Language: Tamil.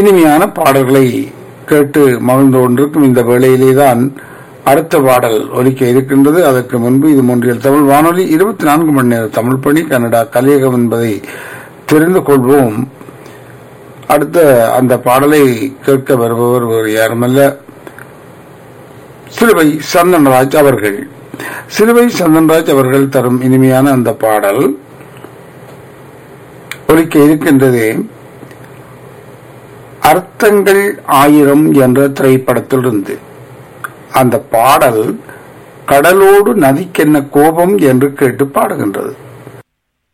இனிமையான பாடல்களை கேட்டு மகிழ்ந்து கொண்டிருக்கும் இந்த வேளையிலே தான் அடுத்த பாடல் ஒலிக்க இருக்கின்றது அதற்கு முன்பு இது மூன்றில் தமிழ் வானொலி இருபத்தி நான்கு மணி நேர தமிழ் பணி கன்னடா கலியகம் என்பதை தெரிந்து கொள்வோம் அடுத்த அந்த பாடலை கேட்க வருபவர் வேறு யாருமல்ல சிலுவை சந்தன்ராஜ் அவர்கள் சிலுவை சந்தன்ராஜ் அவர்கள் தரும் இனிமையான அந்த பாடல் ஒலிக்க இருக்கின்றது அர்த்தங்கள் ஆயிரம் என்ற திரைப்படத்திலிருந்து அந்த பாடல் கடலோடு நதிக்கென்ன கோபம் என்று கேட்டு பாடுகின்றது